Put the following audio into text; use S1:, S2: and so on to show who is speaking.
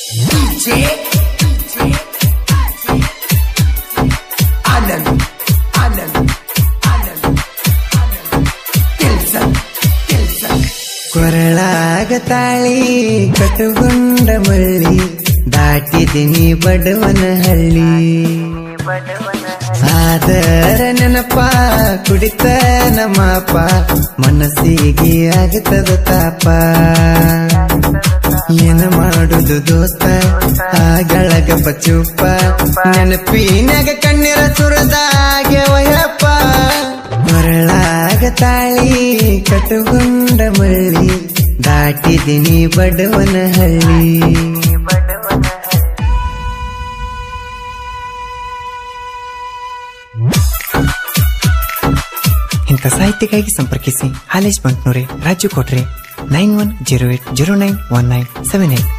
S1: DJ Anand Anand Anand Anand Tilson Tilson
S2: ಕೊರಳಾಗ ತಾಳಿ ಕಟುಗೊಂಡ ಮಳ್ಳಿ ದಾಟಿದಿನಿ ಬಡವನ ಹಳ್ಳಿ ಆದರ ನೆನಪ ಕುಡಿತ ನಮ್ಮಪ್ಪ ಮನಸ್ಸಿಗೆ ಆಗತದ ತಾಪ ಏನ ಮಾಡುದು ದೋಸ್ತ ಆಗಳಗ ಬಚುಪ್ಪ ನೆನಪಿನಾಗ ಕಣ್ಣೀರ ಸುರದಾಗ್ಯವಯಪ್ಪ ಮರಳಾಗ ತಾಳಿ ಕಟುಗೊಂಡ ಮಳ್ಳಿ ದಾಟಿದಿನಿ ಬಡವನ ಹಳ್ಳಿ ಇಂಥ ಸಾಹಿತ್ಯಕ್ಕಾಗಿ ಸಂಪರ್ಕಿಸಿ ಹಾಲೇಶ್ ಬಂಟ್ನೂರೆ ರಾಜು ಕೊಟ್ರೆ nine one zero eight zero nine one nine seven eight